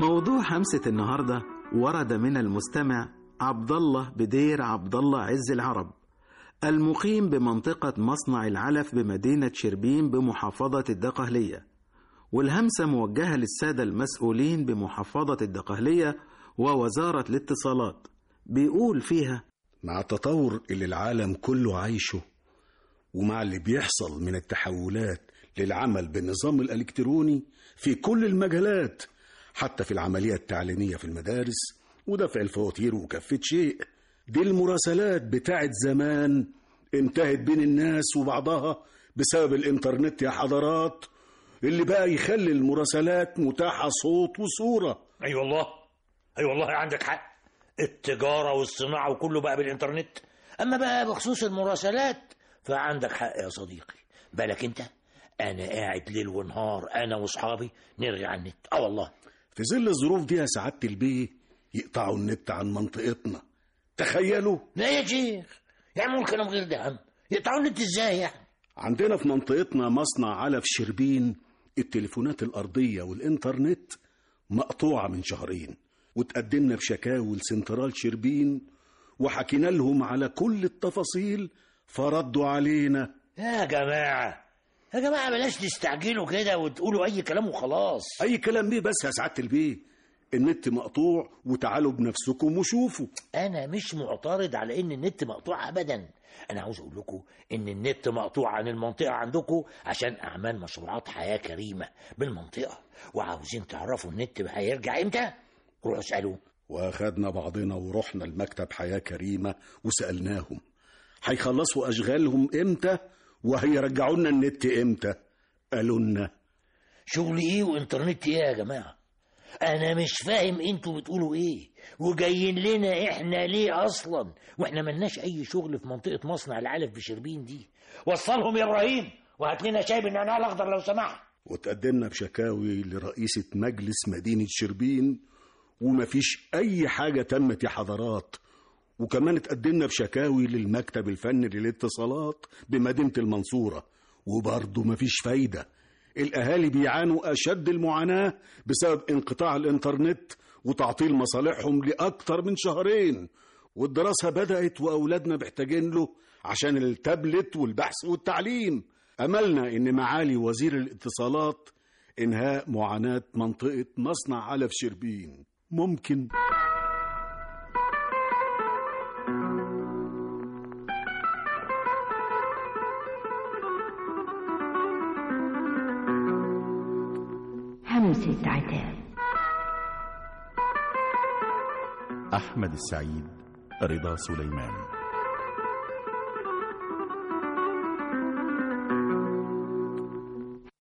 موضوع حمسة النهاردة ورد من المستمع عبد الله بدير عبد الله عز العرب المقيم بمنطقة مصنع العلف بمدينة شربين بمحافظة الدقهلية والهمسة موجهة للسادة المسؤولين بمحافظة الدقهلية ووزارة الاتصالات بيقول فيها مع التطور اللي العالم كله عايشه ومع اللي بيحصل من التحولات للعمل بالنظام الإلكتروني في كل المجالات حتى في العملية التعليمية في المدارس ودفع الفواتير وكفة شيء دي المراسلات بتاعت زمان انتهت بين الناس وبعضها بسبب الانترنت يا حضرات اللي بقى يخلي المراسلات متاحة صوت وصورة اي أيوة والله اي والله عندك حق التجاره والصناعه وكله بقى بالانترنت اما بقى بخصوص المراسلات فعندك حق يا صديقي بالك انت انا قاعد ليل ونهار انا واصحابي نرغي على النت اه والله في ظل الظروف دي يا سعادة البيه يقطعوا النت عن منطقتنا تخيلوا لا يا شيخ يعملوا كلام غير ده هم يقطعوا النت ازاي يعني عندنا في منطقتنا مصنع علف شربين التليفونات الأرضية والإنترنت مقطوعة من شهرين وتقدمنا بشكاوي لسنترال شربين وحكينا لهم على كل التفاصيل فردوا علينا يا جماعه يا جماعه بلاش تستعجلوا كده وتقولوا اي كلام وخلاص أي كلام بيه بس يا سعادة البيه النت مقطوع وتعالوا بنفسكم وشوفوا انا مش معترض على ان النت مقطوع ابدا انا عاوز اقول لكم ان النت مقطوع عن المنطقه عندكم عشان اعمال مشروعات حياه كريمه بالمنطقه وعاوزين تعرفوا النت هيرجع امتى روحوا اسالوه واخدنا بعضنا ورحنا المكتب حياة كريمة وسألناهم هيخلصوا أشغالهم إمتى وهيرجعوا لنا النت إمتى قالوا لنا شغل ايه وانترنت ايه يا جماعه انا مش فاهم انتوا بتقولوا ايه وجايين لنا احنا ليه اصلا واحنا ملناش اي شغل في منطقه مصنع العلف بشربين دي وصلهم يا ابراهيم وهات لنا شاي بالنعناع الاخضر لو سمحت وتقدمنا بشكاوي لرئيسة مجلس مدينة شربين ومفيش أي حاجة تمت يا حضرات وكمان اتقدمنا بشكاوي للمكتب الفني للاتصالات بمدينة المنصورة وبرضه مفيش فايدة الأهالي بيعانوا أشد المعاناة بسبب انقطاع الإنترنت وتعطيل مصالحهم لأكتر من شهرين والدراسة بدأت وأولادنا محتاجين له عشان التابلت والبحث والتعليم أملنا إن معالي وزير الاتصالات إنهاء معاناة منطقة مصنع علف شربين ممكن همسة عتاب أحمد السعيد رضا سليمان